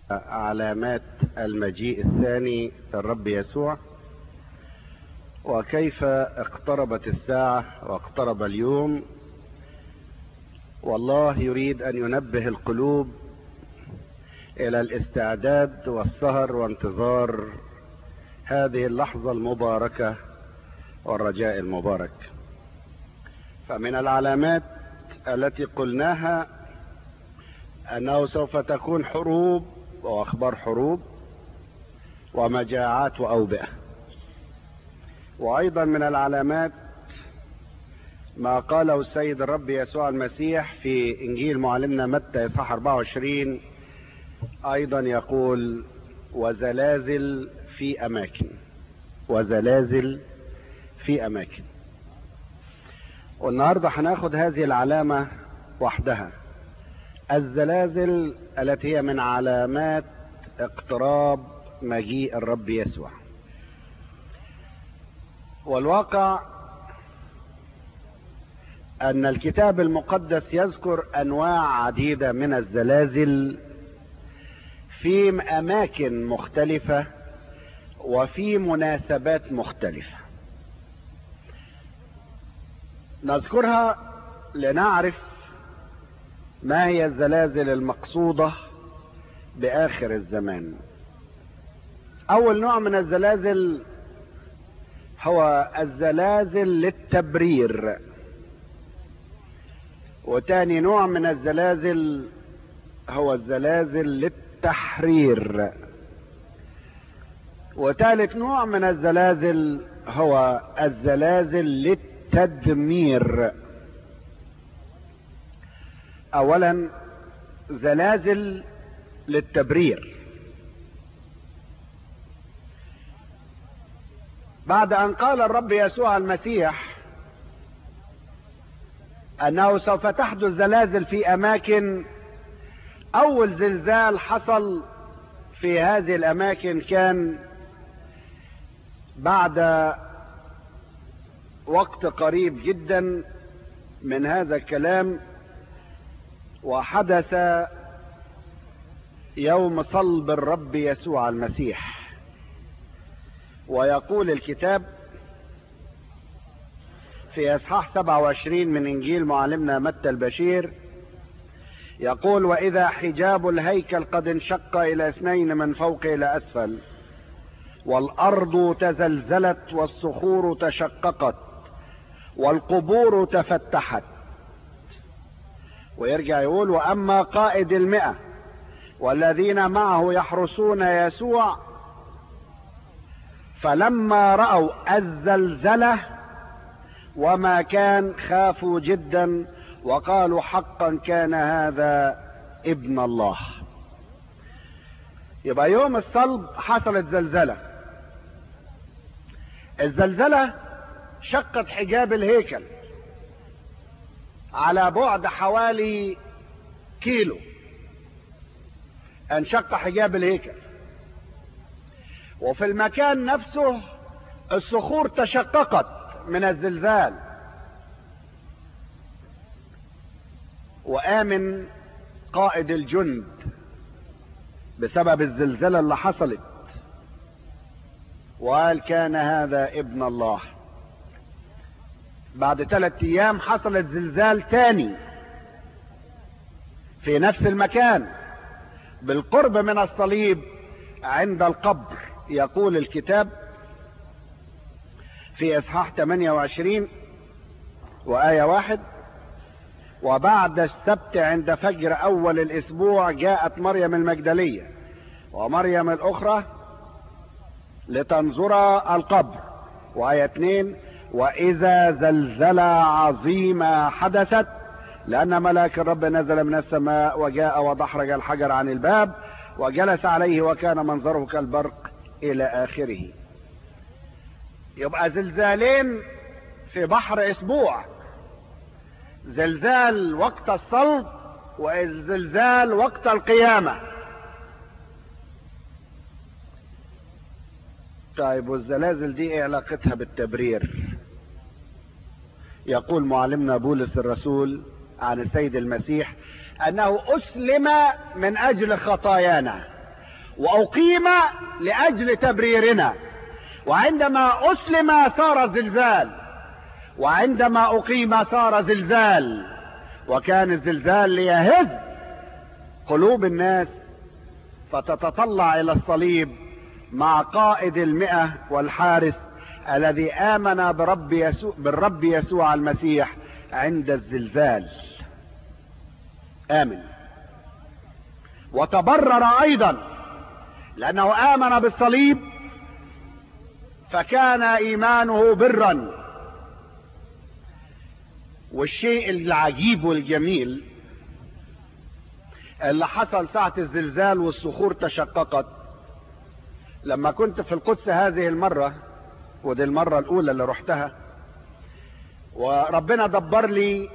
علامات المجيء الثاني للرب يسوع وكيف اقتربت الساعة واقترب اليوم والله يريد ان ينبه القلوب الى الاستعداد والسهر وانتظار هذه اللحظة المباركة والرجاء المبارك فمن العلامات التي قلناها انه سوف تكون حروب واخبار حروب ومجاعات واوبئة وايضا من العلامات ما قاله السيد الرب يسوع المسيح في انجيل معلمنا متى اصحاح 24 ايضا يقول وزلازل في اماكن وزلازل في اماكن والنهارده هناخد هذه العلامه وحدها الزلازل التي هي من علامات اقتراب مجيء الرب يسوع والواقع ان الكتاب المقدس يذكر انواع عديده من الزلازل في اماكن مختلفه وفي مناسبات مختلفه نذكرها لنعرف ما هي الزلازل المقصوده باخر الزمان اول نوع من الزلازل هو الزلازل للتبرير وتاني نوع من الزلازل هو الزلازل للتحرير وثالث نوع من الزلازل هو الزلازل للتدمير اولا زلازل للتبرير بعد ان قال الرب يسوع المسيح انه سوف تحدث زلازل في اماكن اول زلزال حصل في هذه الاماكن كان بعد وقت قريب جدا من هذا الكلام وحدث يوم صلب الرب يسوع المسيح ويقول الكتاب في اصحاح 27 من انجيل معلمنا متى البشير يقول واذا حجاب الهيكل قد انشق الى اثنين من فوق الى اسفل والارض تزلزلت والصخور تشققت والقبور تفتحت ويرجع يقول واما قائد المئة والذين معه يحرسون يسوع فلما رأوا الزلزلة وما كان خافوا جدا وقالوا حقا كان هذا ابن الله يبقى يوم الصلب حصلت زلزلة الزلزلة شقت حجاب الهيكل على بعد حوالي كيلو انشق حجاب الهيكل وفي المكان نفسه الصخور تشققت من الزلزال وآمن قائد الجند بسبب الزلزلة اللي حصلت وقال كان هذا ابن الله بعد ثلاثة ايام حصلت زلزال تاني في نفس المكان بالقرب من الصليب عند القبر يقول الكتاب في اصحاح 28 وآية واحد وبعد السبت عند فجر اول الاسبوع جاءت مريم المجدلية ومريم الاخرى لتنظر القبر وآية اتنين واذا زلزلة عظيمة حدثت لان ملاك الرب نزل من السماء وجاء ودحرج الحجر عن الباب وجلس عليه وكان منظره كالبرق الى اخره يبقى زلزالين في بحر اسبوع زلزال وقت الصلب وزلزال وقت القيامة طيب والزلازل دي ايه علاقتها بالتبرير يقول معلمنا بولس الرسول عن السيد المسيح انه اسلم من اجل خطايانا واقيم لاجل تبريرنا وعندما اسلم صار زلزال وعندما اقيم صار زلزال وكان الزلزال ليهز قلوب الناس فتتطلع الى الصليب مع قائد المئة والحارس الذي امن برب يسوع بالرب يسوع المسيح عند الزلزال امن وتبرر ايضا لانه امن بالصليب فكان ايمانه برا والشيء العجيب والجميل اللي حصل ساعة الزلزال والصخور تشققت لما كنت في القدس هذه المرة ودي المرة الأولى اللي رحتها وربنا دبر لي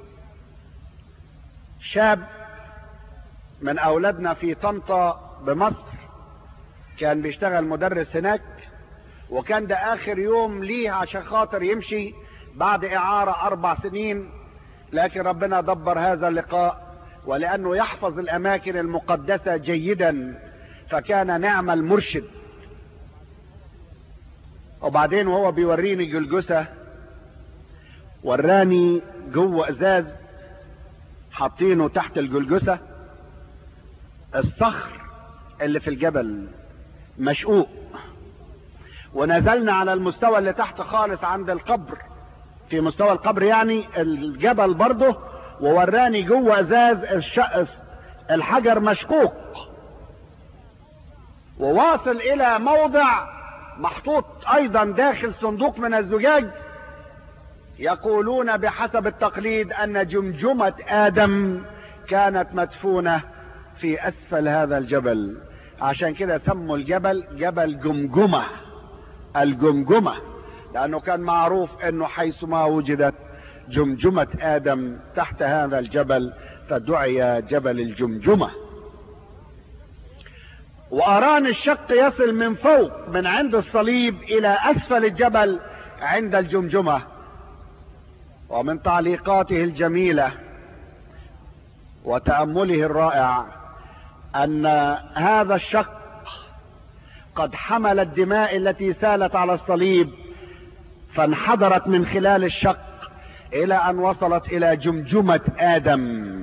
شاب من أولادنا في طنطا بمصر كان بيشتغل مدرس هناك وكان ده آخر يوم ليه عشان خاطر يمشي بعد إعارة أربع سنين لكن ربنا دبر هذا اللقاء ولأنه يحفظ الأماكن المقدسة جيدا فكان نعم المرشد وبعدين وهو بيوريني جلجسة وراني جوه ازاز حاطينه تحت الجلجسة الصخر اللي في الجبل مشقوق ونزلنا على المستوى اللي تحت خالص عند القبر في مستوى القبر يعني الجبل برضه ووراني جوه ازاز الشقص الحجر مشقوق وواصل الى موضع محطوط ايضا داخل صندوق من الزجاج يقولون بحسب التقليد ان جمجمة ادم كانت مدفونة في اسفل هذا الجبل عشان كده سموا الجبل جبل جمجمة الجمجمة لانه كان معروف انه حيثما وجدت جمجمة ادم تحت هذا الجبل فدعي جبل الجمجمه واران الشق يصل من فوق من عند الصليب الى اسفل الجبل عند الجمجمة ومن تعليقاته الجميلة وتأمله الرائع ان هذا الشق قد حمل الدماء التي سالت على الصليب فانحدرت من خلال الشق الى ان وصلت الى جمجمة ادم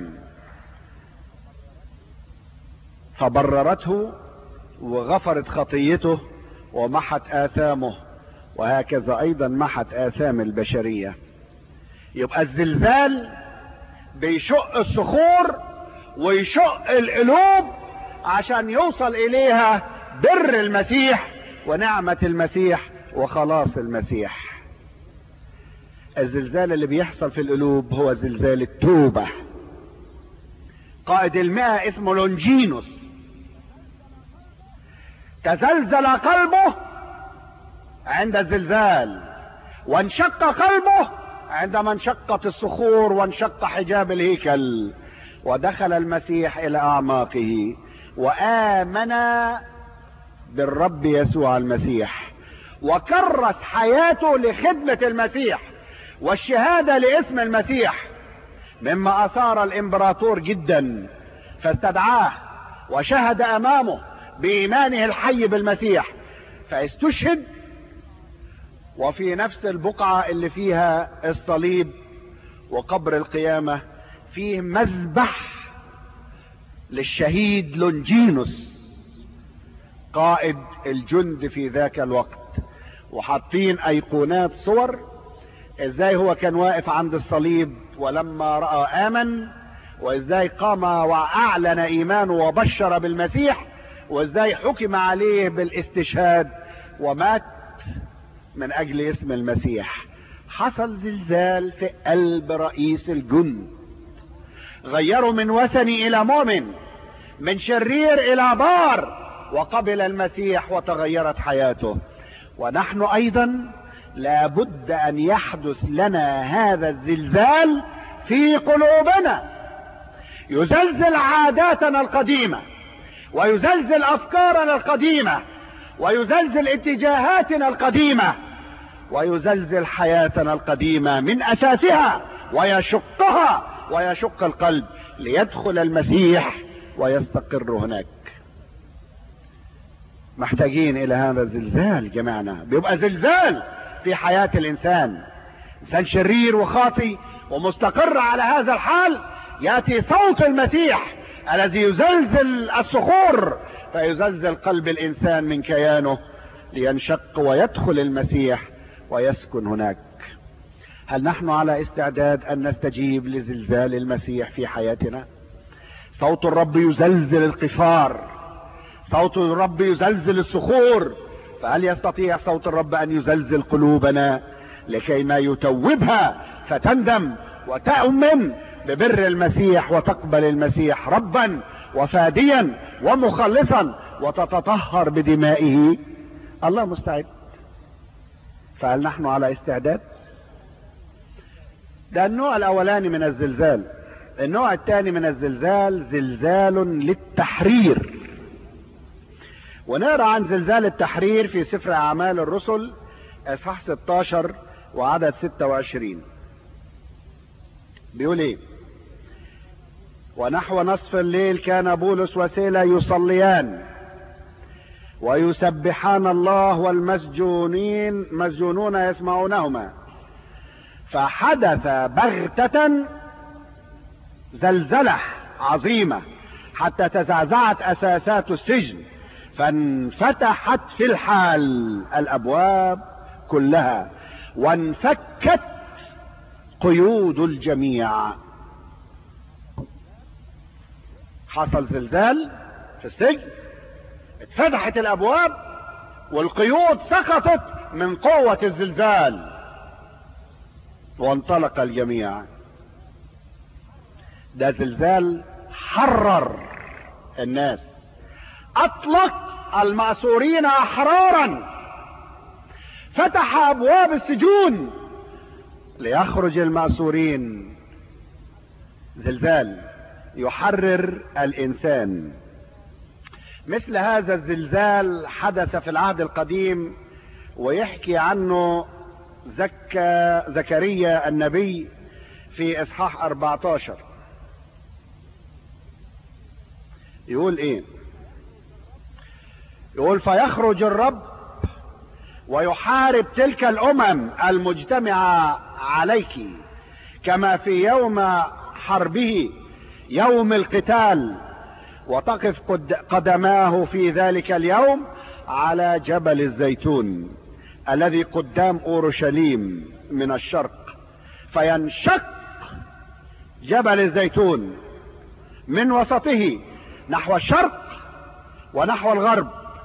فبررته وغفرت خطيته ومحت آثامه وهكذا أيضا محت آثام البشرية يبقى الزلزال بيشق الصخور ويشق القلوب عشان يوصل إليها بر المسيح ونعمة المسيح وخلاص المسيح الزلزال اللي بيحصل في القلوب هو زلزال التوبة قائد المئة اسمه لونجينوس تزلزل قلبه عند الزلزال وانشق قلبه عندما انشقت الصخور وانشق حجاب الهيكل ودخل المسيح الى اعماقه وامن بالرب يسوع المسيح وكرس حياته لخدمة المسيح والشهادة لاسم المسيح مما اثار الامبراطور جدا فاستدعاه وشهد امامه بإيمانه الحي بالمسيح فاستشهد وفي نفس البقعة اللي فيها الصليب وقبر القيامة فيه مذبح للشهيد لونجينوس قائد الجند في ذاك الوقت وحاطين ايقونات صور ازاي هو كان واقف عند الصليب ولما رأى امن وازاي قام واعلن ايمانه وبشر بالمسيح وازاي حكم عليه بالاستشهاد ومات من اجل اسم المسيح حصل زلزال في قلب رئيس الجند غيروا من وثني الى مؤمن من شرير الى بار وقبل المسيح وتغيرت حياته ونحن ايضا لابد ان يحدث لنا هذا الزلزال في قلوبنا يزلزل عاداتنا القديمه ويزلزل افكارنا القديمة ويزلزل اتجاهاتنا القديمة ويزلزل حياتنا القديمة من اساسها ويشقها ويشق القلب ليدخل المسيح ويستقر هناك محتاجين الى هذا الزلزال جماعنا بيبقى زلزال في حياة الانسان انسان شرير وخاطي ومستقر على هذا الحال ياتي صوت المسيح الذي يزلزل الصخور فيزلزل قلب الانسان من كيانه لينشق ويدخل المسيح ويسكن هناك هل نحن على استعداد ان نستجيب لزلزال المسيح في حياتنا صوت الرب يزلزل القفار صوت الرب يزلزل الصخور فهل يستطيع صوت الرب ان يزلزل قلوبنا لكي ما يتوبها فتندم وتؤمن ببر المسيح وتقبل المسيح ربا وفاديا ومخلصا وتتطهر بدمائه الله مستعد فهل نحن على استعداد ده النوع الاولاني من الزلزال النوع الثاني من الزلزال زلزال للتحرير ونقرا عن زلزال التحرير في سفر اعمال الرسل اصحاح 16 وعدد 26 بيقول ايه ونحو نصف الليل كان بولس وسيلة يصليان ويسبحان الله والمسجونين مسجونون يسمعونهما فحدث بغتة زلزلة عظيمة حتى تزعزعت اساسات السجن فانفتحت في الحال الابواب كلها وانفكت قيود الجميع حصل زلزال في السجن اتفتحت الابواب والقيود سقطت من قوة الزلزال وانطلق الجميع ده زلزال حرر الناس اطلق المأسورين احرارا فتح ابواب السجون ليخرج المأسورين زلزال يحرر الانسان مثل هذا الزلزال حدث في العهد القديم ويحكي عنه زكى زكريا النبي في اصحاح 14 يقول ايه يقول فيخرج الرب ويحارب تلك الامم المجتمعة عليك كما في يوم حربه يوم القتال وتقف قدماه في ذلك اليوم على جبل الزيتون الذي قدام اورشليم من الشرق فينشق جبل الزيتون من وسطه نحو الشرق ونحو الغرب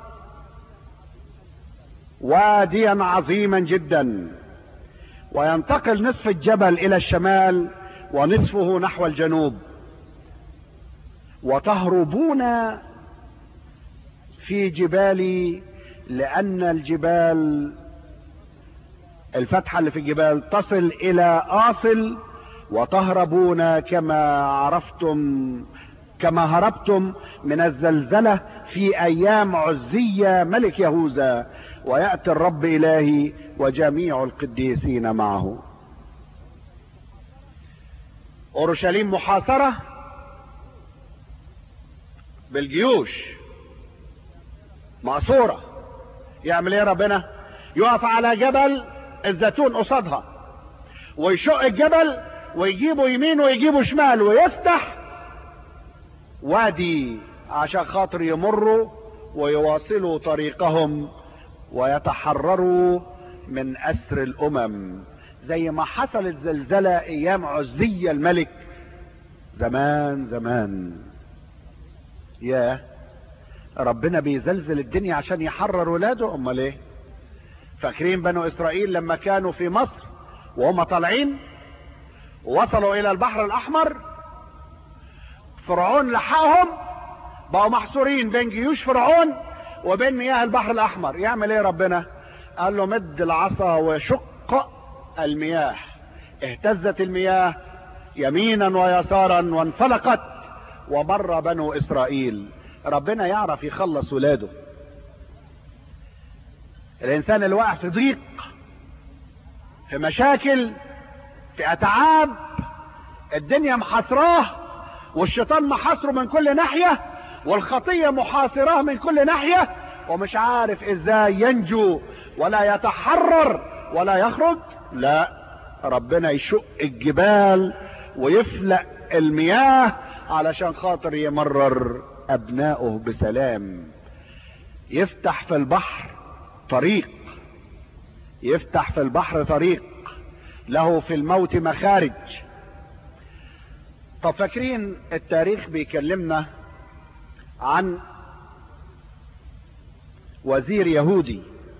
واديا عظيما جدا وينتقل نصف الجبل الى الشمال ونصفه نحو الجنوب وتهربون في جبالي لان الجبال الفتحة اللي في الجبال تصل الى اصل وتهربون كما عرفتم كما هربتم من الزلزلة في ايام عزية ملك يهوذا ويأتي الرب الهي وجميع القديسين معه اورشليم محاصرة بالجيوش مقصورة يعمل ايه ربنا يقف على جبل الزيتون قصادها ويشق الجبل ويجيبوا يمين ويجيبوا شمال ويفتح وادي عشان خاطر يمروا ويواصلوا طريقهم ويتحرروا من اسر الامم زي ما حصلت زلزلة ايام عزية الملك زمان زمان يا ربنا بيزلزل الدنيا عشان يحرر ولاده امال ايه فاكرين بنو اسرائيل لما كانوا في مصر وهم طالعين وصلوا الى البحر الاحمر فرعون لحقهم بقوا محصورين بين جيوش فرعون وبين مياه البحر الاحمر يعمل ايه ربنا قال له مد العصا وشق المياه اهتزت المياه يمينا ويسارا وانفلقت ومر بنو اسرائيل ربنا يعرف يخلص ولاده الانسان اللي واقع في ضيق في مشاكل في اتعاب الدنيا محاصراه والشيطان محاصره من كل ناحية والخطية محاصراه من كل ناحية ومش عارف ازاي ينجو ولا يتحرر ولا يخرج لا ربنا يشق الجبال ويفلق المياه علشان خاطر يمرر ابنائه بسلام يفتح في البحر طريق يفتح في البحر طريق له في الموت مخارج طب فاكرين التاريخ بيكلمنا عن وزير يهودي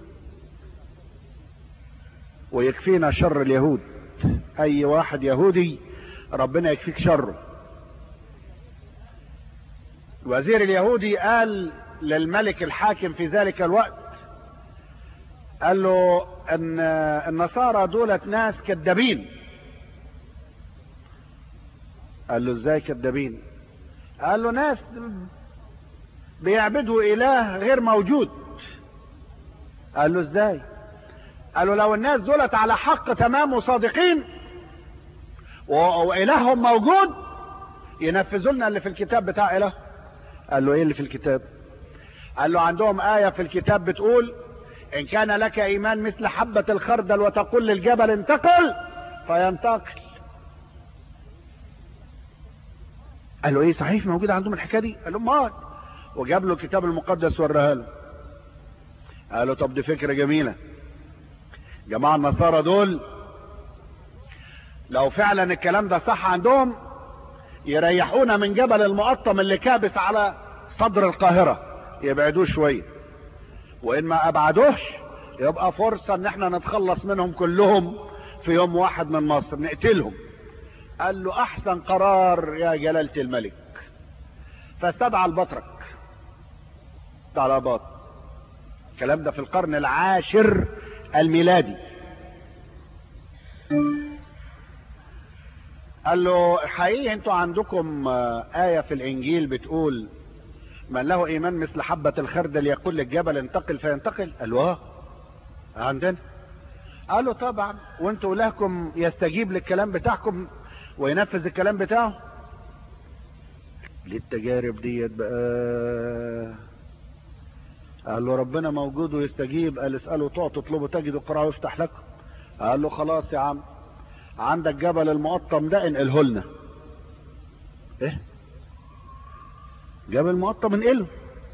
ويكفينا شر اليهود اي واحد يهودي ربنا يكفيك شره الوزير اليهودي قال للملك الحاكم في ذلك الوقت قال له ان النصارى دولت ناس كذابين قال له ازاي كذابين قال له ناس بيعبدوا اله غير موجود قال له ازاي قال له لو الناس دولت على حق تمام وصادقين والههم موجود ينفذوا لنا اللي في الكتاب بتاع اله قال له ايه اللي في الكتاب قال له عندهم آية في الكتاب بتقول إن كان لك إيمان مثل حبة الخردل وتقول للجبل انتقل فينتقل قال له ايه صحيح موجود عندهم الحكايه دي قال له امال وجاب له الكتاب المقدس وراها له قال له طب دي فكره جميله جماعه النصارى دول لو فعلا الكلام ده صح عندهم يريحونا من جبل المقطم اللي كابس على صدر القاهره يبعدوه شويه وان ما ابعدوش يبقى فرصه ان احنا نتخلص منهم كلهم في يوم واحد من مصر نقتلهم قال له احسن قرار يا جلالة الملك فاستدعى البطرك طلبات الكلام ده في القرن العاشر الميلادي قال له حقيقي انتوا عندكم آية في الانجيل بتقول من له ايمان مثل حبة الخردل يقول للجبل انتقل فينتقل قال له اه عندنا قالوا طبعا وانتوا الهكم يستجيب للكلام بتاعكم وينفذ الكلام بتاعه ليه التجارب ديت بقى قال له ربنا موجود ويستجيب قال اسألوا تعطوا تطلبوا تجدوا قرأوا يفتح لكم قال له خلاص يا عم عندك جبل المقطم ده انقله لنا ايه جبل المقطم انقله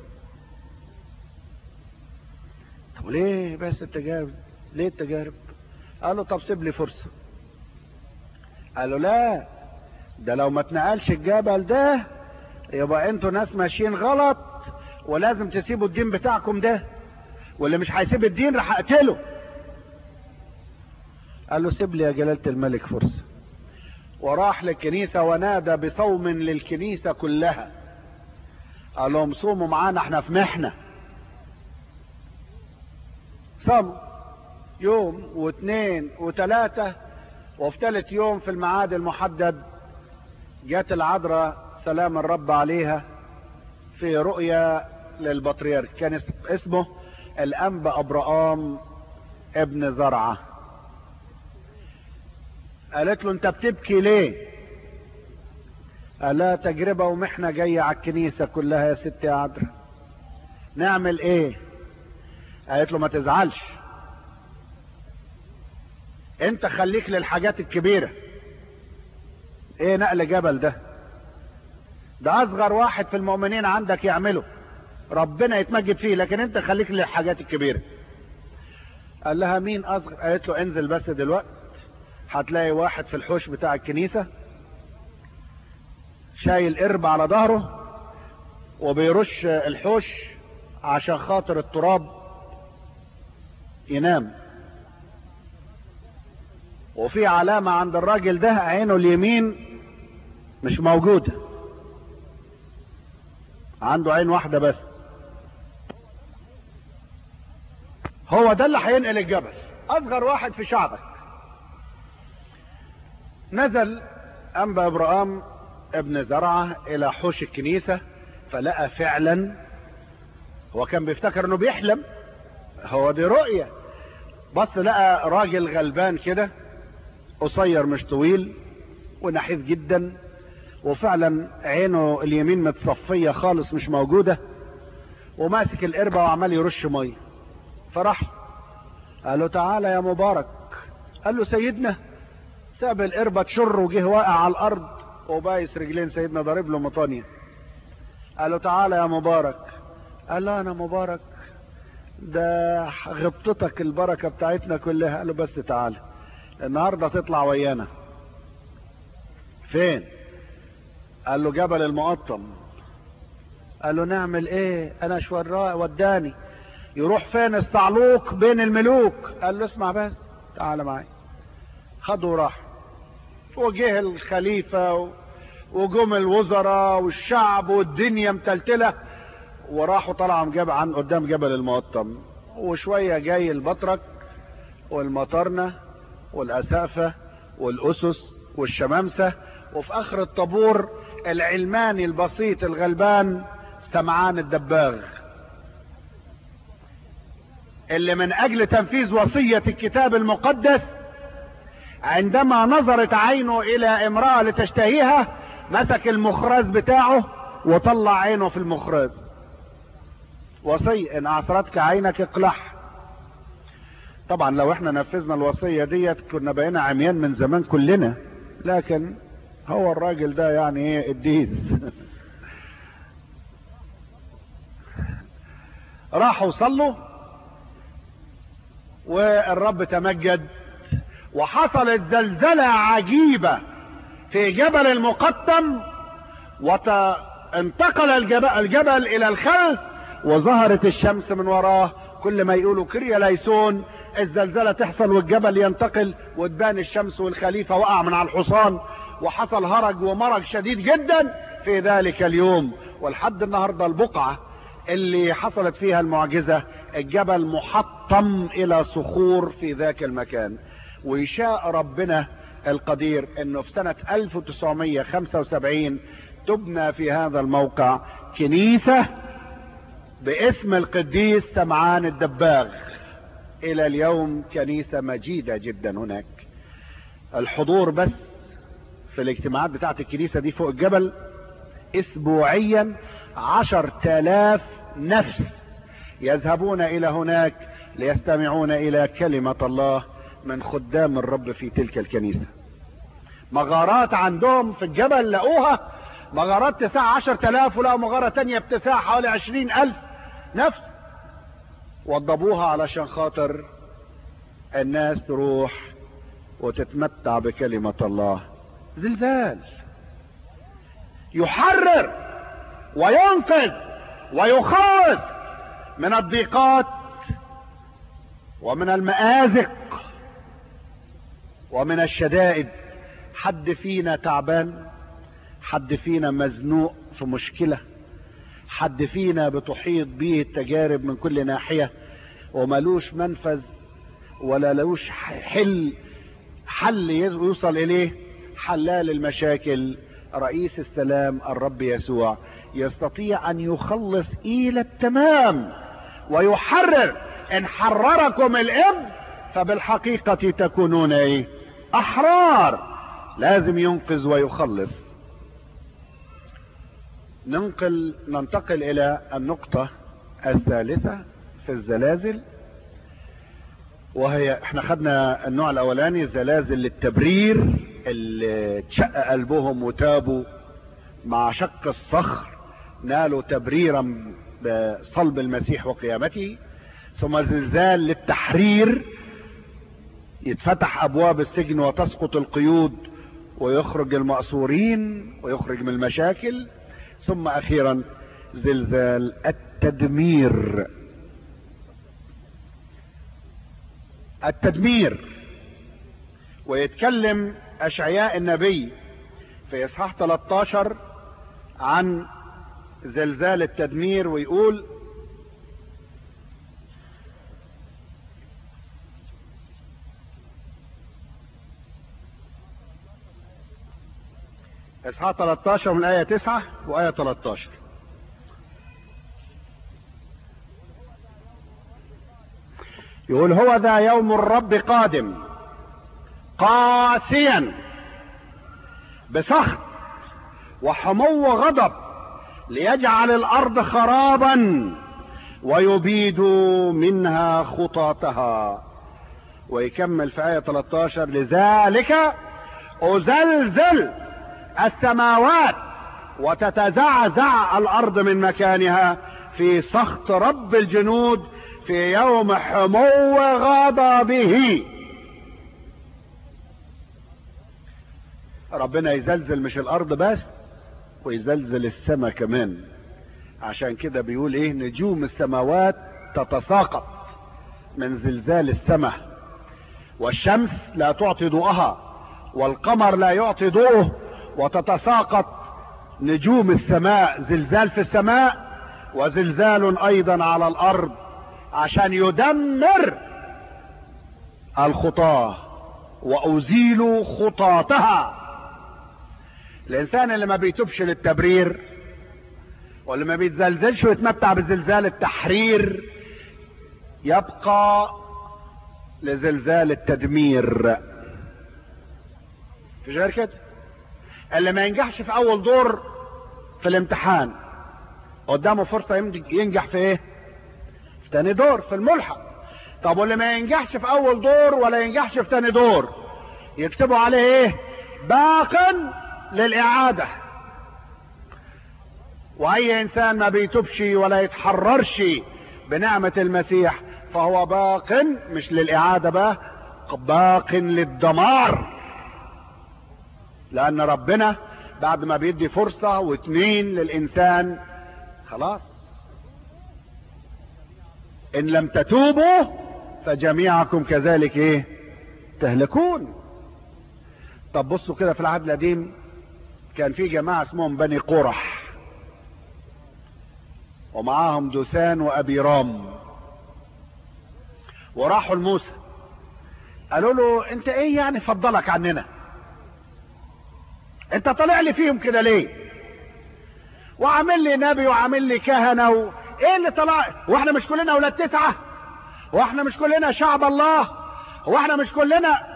طب ليه بس التجارب ليه التجارب قال له طب سيب لي فرصه قالوا لا ده لو ما اتنقلش الجبل ده يبقى انتوا ناس ماشيين غلط ولازم تسيبوا الدين بتاعكم ده واللي مش هيسيب الدين راح اقتله قال له سيب لي يا جلالة الملك فرصة وراح للكنيسة ونادى بصوم للكنيسة كلها قال لهم صوموا معانا احنا في محنة صاموا يوم واثنين وثلاثة وفي ثالث يوم في الميعاد المحدد جات العذراء سلام الرب عليها في رؤيا للبطريرك كان اسمه الانبا ابرام ابن زرعه قالت له انت بتبكي ليه قال لها تجربة ومحنة جاية على الكنيسة كلها يا ست يا عذراء نعمل ايه قالت له ما تزعلش انت خليك للحاجات الكبيرة ايه نقل جبل ده ده اصغر واحد في المؤمنين عندك يعمله ربنا يتمجد فيه لكن انت خليك للحاجات الكبيرة قال لها مين اصغر قالت له انزل بس دلوقتي هتلاقي واحد في الحوش بتاع الكنيسة شايل قرب على ظهره وبيرش الحوش عشان خاطر التراب ينام وفي علامة عند الراجل ده عينه اليمين مش موجودة عنده عين واحدة بس هو ده اللي هينقل الجبل اصغر واحد في شعبك نزل انبا ابراهام ابن زرعة الى حوش الكنيسة فلقى فعلا هو كان بيفتكر انه بيحلم هو دي رؤية بص لقى راجل غلبان كده قصير مش طويل ونحيف جدا وفعلا عينه اليمين متصفية خالص مش موجودة وماسك القربة وعمال يرش مية فراح قال له تعالى يا مبارك قال له سيدنا ساب القربة تشر وجه واقع على الارض وبايس رجلين سيدنا ضارب له مطانية قال له تعالى يا مبارك قال له انا مبارك ده غبطتك البركة بتاعتنا كلها قال له بس تعالى النهاردة تطلع ويانا فين قال له جبل المقطم قال له نعمل ايه انا شوراء وداني يروح فين استعلوق بين الملوك قال له اسمع بس تعالى معي خده وراح وجه الخليفة وجم الوزراء والشعب والدنيا متلتلة وراحوا طلعوا جاب عن قدام جبل المقطم وشوية جاي البطرك والمطرنة والأسافة والأسس والشمامسة وفي آخر الطابور العلماني البسيط الغلبان سمعان الدباغ اللي من أجل تنفيذ وصية الكتاب المقدس عندما نظرت عينه إلى امرأة لتشتهيها مسك المخرز بتاعه وطلع عينه في المخرز وصي ان اعثرتك عينك اقلح طبعا لو احنا نفذنا الوصية ديت كنا بقينا عميان من زمان كلنا لكن هو الراجل ده يعني ايه الديز راحوا صلوا والرب تمجد وحصلت زلزلة عجيبة في جبل المقطم وانتقل الجبل, الجبل الى الخلف وظهرت الشمس من وراه كل ما يقولوا كريا ليسون الزلزلة تحصل والجبل ينتقل وتبان الشمس والخليفة وقع من على الحصان وحصل هرج ومرج شديد جدا في ذلك اليوم ولحد النهاردة البقعة اللي حصلت فيها المعجزة الجبل محطم الى صخور في ذاك المكان ويشاء ربنا القدير انه في سنة 1975 تبنى في هذا الموقع كنيسة باسم القديس سمعان الدباغ الى اليوم كنيسة مجيدة جدا هناك الحضور بس في الاجتماعات بتاعت الكنيسة دي فوق الجبل اسبوعيا عشر تلاف نفس يذهبون الى هناك ليستمعون الى كلمة الله من خدام الرب في تلك الكنيسة مغارات عندهم في الجبل لقوها مغارات تسع عشر تلاف ولقوا مغارة تانية بتسع حوالي عشرين الف نفس وضبوها علشان خاطر الناس تروح وتتمتع بكلمة الله زلزال يحرر وينقذ ويخوف من الضيقات ومن المآزق ومن الشدائد حد فينا تعبان حد فينا مزنوق في مشكلة حد فينا بتحيط به التجارب من كل ناحية وملوش منفذ ولا لوش حل حل يوصل اليه حلال المشاكل رئيس السلام الرب يسوع يستطيع ان يخلص الى التمام ويحرر ان حرركم الاب فبالحقيقة تكونون ايه احرار لازم ينقذ ويخلص ننقل ننتقل الى النقطة الثالثة في الزلازل وهي احنا خدنا النوع الاولاني زلازل للتبرير اللي تشق قلبهم وتابوا مع شق الصخر نالوا تبريرا بصلب المسيح وقيامته ثم زلزال للتحرير يتفتح ابواب السجن وتسقط القيود ويخرج المأسورين ويخرج من المشاكل ثم اخيرا زلزال التدمير التدمير ويتكلم اشعياء النبي في اصحاح 13 عن زلزال التدمير ويقول اصحاح 13 من ايه 9 وايه 13 يقول هو ذا يوم الرب قادم قاسيا بسخط وحمو غضب ليجعل الارض خرابا ويبيد منها خطاطها ويكمل في آية 13 لذلك أزلزل السماوات وتتزعزع الأرض من مكانها في سخط رب الجنود في يوم حمو غضبه ربنا يزلزل مش الأرض بس ويزلزل السماء كمان عشان كده بيقول ايه نجوم السماوات تتساقط من زلزال السماء والشمس لا تعطي ضوءها والقمر لا يعطي ضوءه وتتساقط نجوم السماء زلزال في السماء وزلزال ايضا على الارض عشان يدمر الخطاه وازيل خطاطها الانسان اللي ما بيتوبش للتبرير واللي ما بيتزلزلش ويتمتع بزلزال التحرير يبقى لزلزال التدمير في غير كده اللي ما ينجحش في اول دور في الامتحان قدامه فرصة ينجح في ايه في تاني دور في الملحق طب واللي ما ينجحش في اول دور ولا ينجحش في تاني دور يكتبوا عليه ايه باق للاعادة واي انسان ما بيتوبش ولا يتحررش بنعمة المسيح فهو باق مش للاعادة بقى باق للدمار لان ربنا بعد ما بيدي فرصة واتنين للانسان خلاص ان لم تتوبوا فجميعكم كذلك ايه تهلكون طب بصوا كده في العهد القديم كان في جماعة اسمهم بني قرح ومعاهم دوسان وابيرام وراحوا لموسى قالوا له انت ايه يعني فضلك عننا انت طالع لي فيهم كده ليه وعامل لي نبي وعامل لي كهنه و... ايه اللي طلع واحنا مش كلنا اولاد تسعه واحنا مش كلنا شعب الله واحنا مش كلنا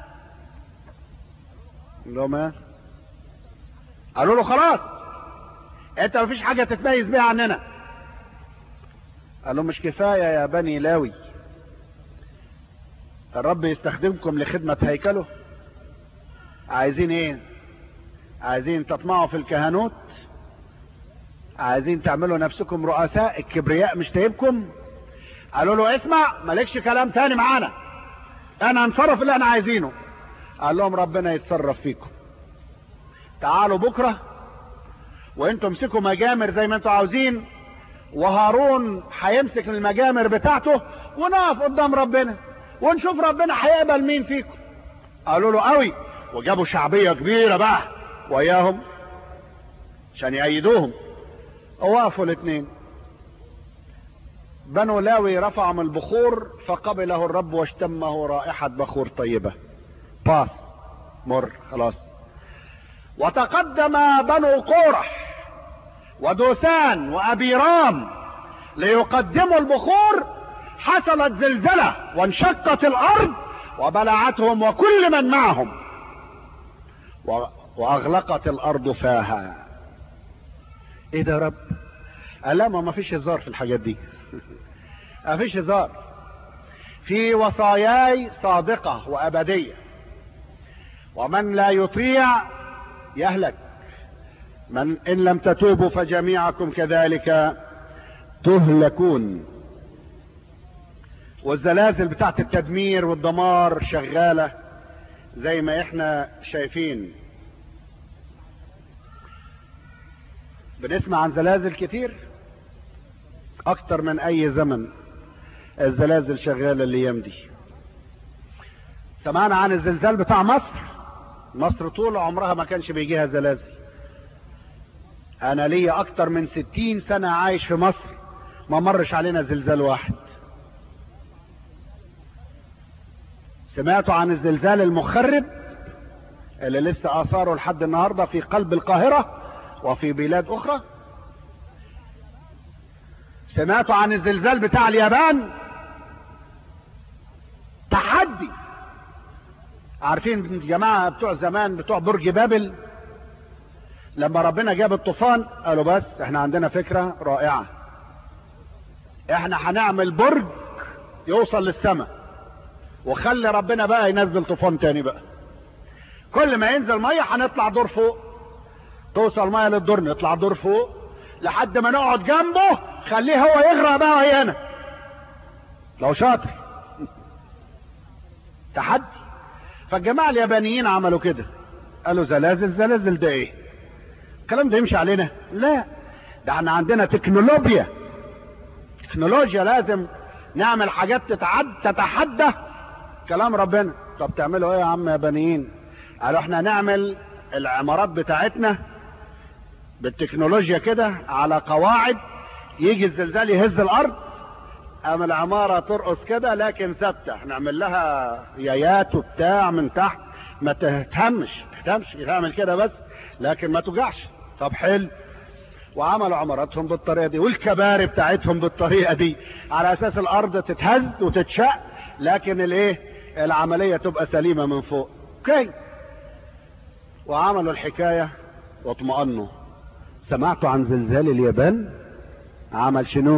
قالوا ما قالوا له خلاص انت مفيش حاجه تتميز بيها عننا قال له مش كفايه يا بني لاوي الرب يستخدمكم لخدمه هيكله عايزين ايه عايزين تطمعوا في الكهنوت عايزين تعملوا نفسكم رؤساء الكبرياء مش تايبكم قالوا له اسمع مالكش كلام تاني معانا انا هنصرف اللي انا عايزينه قال لهم ربنا يتصرف فيكم تعالوا بكرة وانتم امسكوا مجامر زي ما انتم عاوزين وهارون هيمسك المجامر بتاعته ونقف قدام ربنا ونشوف ربنا هيقبل مين فيكم قالوا له قوي وجابوا شعبية كبيرة بقى وياهم عشان يأيدوهم وقفوا الاثنين بنو لاوي رفعوا من البخور فقبله الرب واشتمه رائحة بخور طيبة باس مر خلاص وتقدم بنو قورح ودوسان وابيرام ليقدموا البخور حصلت زلزلة وانشقت الارض وبلعتهم وكل من معهم واغلقت الارض فاها ايه ده يا رب قال لا ما فيش هزار في الحاجات دي ما فيش هزار في وصاياي صادقة وابدية ومن لا يطيع يهلك من ان لم تتوبوا فجميعكم كذلك تهلكون والزلازل بتاعت التدمير والدمار شغالة زي ما احنا شايفين بنسمع عن زلازل كتير اكتر من اي زمن الزلازل شغالة الايام دي سمعنا عن الزلزال بتاع مصر مصر طول عمرها ما كانش بيجيها زلازل انا ليا اكتر من ستين سنة عايش في مصر ما مرش علينا زلزال واحد سمعتوا عن الزلزال المخرب اللي لسه اثاره لحد النهاردة في قلب القاهرة وفي بلاد اخرى سمعتوا عن الزلزال بتاع اليابان تحدي عارفين الجماعة بتوع زمان بتوع برج بابل لما ربنا جاب الطوفان قالوا بس احنا عندنا فكرة رائعة احنا هنعمل برج يوصل للسماء وخلي ربنا بقى ينزل طوفان تاني بقى كل ما ينزل ميه هنطلع دور فوق توصل ميه للدور نطلع دور فوق لحد ما نقعد جنبه خليه هو يغرق بقى وهي هنا لو شاطر تحدي فالجماعه اليابانيين عملوا كده قالوا زلازل زلازل ده ايه الكلام ده يمشي علينا لا ده احنا عندنا تكنولوجيا تكنولوجيا لازم نعمل حاجات تتعد تتحدى كلام ربنا طب تعملوا ايه يا عم يابانيين قالوا احنا نعمل العمارات بتاعتنا بالتكنولوجيا كده على قواعد يجي الزلزال يهز الارض اما العمارة ترقص كده لكن ثابتة نعمل لها يايات وبتاع من تحت ما تهتمش تهتمش تعمل كده بس لكن ما توجعش طب حلو وعملوا عماراتهم بالطريقة دي والكباري بتاعتهم بالطريقة دي على اساس الارض تتهز وتتشق لكن الايه العملية تبقى سليمة من فوق اوكي وعملوا الحكاية واطمأنوا سمعتوا عن زلزال اليابان عمل شنو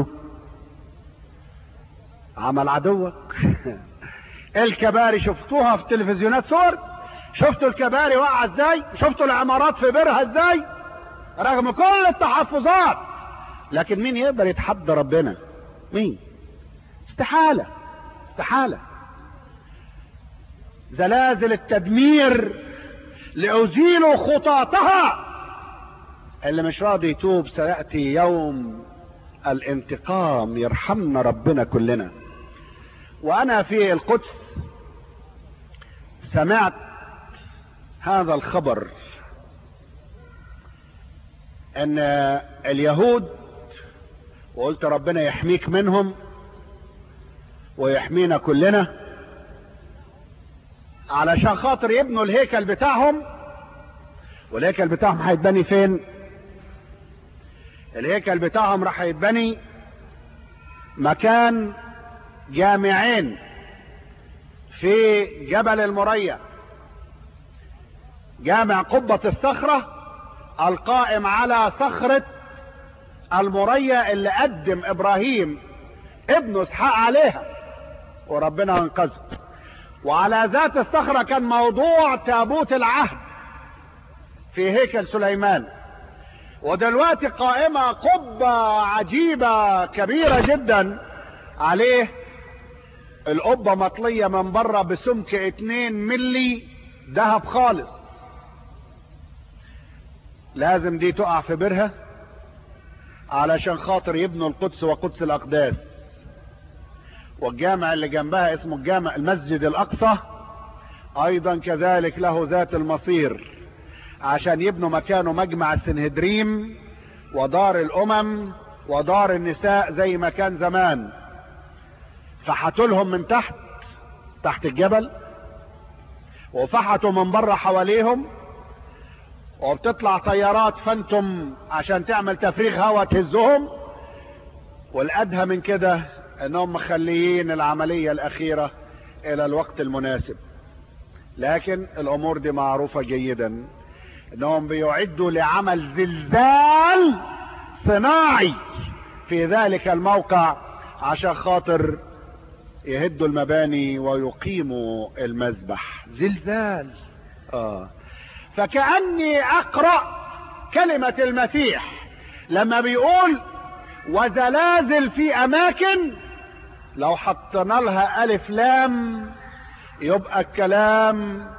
عمل عدوك الكباري شفتوها في التلفزيونات صور شفتوا الكباري واقعه ازاي شفتوا العمارات في بيرها ازاي رغم كل التحفظات لكن مين يقدر يتحدى ربنا مين استحاله استحاله زلازل التدمير لأزيل خطاطها اللي مش راضي يتوب سيأتي يوم الانتقام يرحمنا ربنا كلنا وأنا في القدس سمعت هذا الخبر ان اليهود وقلت ربنا يحميك منهم ويحمينا كلنا علشان خاطر يبنوا الهيكل بتاعهم والهيكل بتاعهم هيتبني فين الهيكل بتاعهم راح يتبني مكان جامعين في جبل المريا جامع قبة الصخرة القائم على صخرة المريا اللي قدم ابراهيم ابنه اسحاق عليها وربنا انقذه وعلى ذات الصخرة كان موضوع تابوت العهد في هيكل سليمان ودلوقتي قائمة قبة عجيبة كبيرة جدا عليه القبة مطلية من بره بسمك اتنين ملي ذهب خالص لازم دي تقع في بيرها علشان خاطر يبنوا القدس وقدس الاقداس والجامع اللي جنبها اسمه الجامع المسجد الاقصى ايضا كذلك له ذات المصير عشان يبنوا مكانه مجمع السنهدريم ودار الامم ودار النساء زي ما كان زمان فحتوا لهم من تحت تحت الجبل وفحتوا من بره حواليهم وبتطلع طيارات فانتم عشان تعمل تفريغ هواء تهزهم والادهى من كده انهم مخليين العملية الاخيرة الى الوقت المناسب لكن الامور دي معروفة جيدا انهم بيعدوا لعمل زلزال صناعي في ذلك الموقع عشان خاطر يهدوا المباني ويقيموا المذبح زلزال اه فكأني اقرأ كلمة المسيح لما بيقول وزلازل في اماكن لو حطينا لها الف لام يبقى الكلام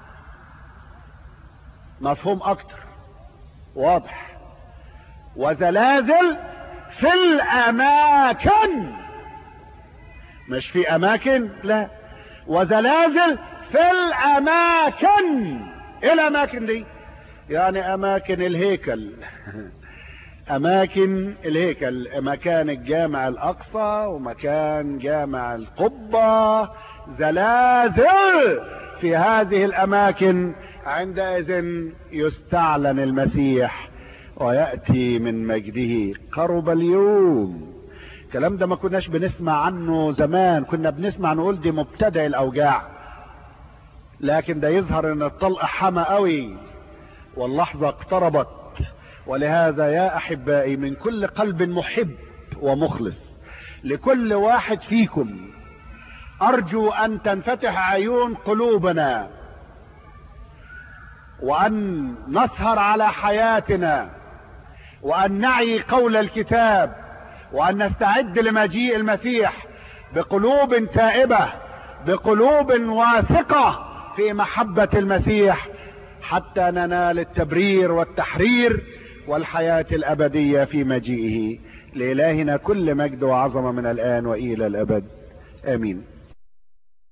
مفهوم اكتر واضح وزلازل في الاماكن مش في اماكن لا وزلازل في الاماكن ايه الاماكن دي يعني اماكن الهيكل اماكن الهيكل مكان الجامع الاقصى ومكان جامع القبة زلازل في هذه الاماكن عندئذ يستعلن المسيح ويأتي من مجده قرب اليوم الكلام ده ما كناش بنسمع عنه زمان كنا بنسمع نقول دي مبتدأ الاوجاع لكن ده يظهر ان الطلق حمى قوي واللحظة اقتربت ولهذا يا احبائي من كل قلب محب ومخلص لكل واحد فيكم ارجو ان تنفتح عيون قلوبنا وان نسهر على حياتنا وان نعي قول الكتاب وان نستعد لمجيء المسيح بقلوب تائبة بقلوب واثقة في محبة المسيح حتى ننال التبرير والتحرير والحياة الابدية في مجيئه لإلهنا كل مجد وعظمة من الآن وإلى الأبد آمين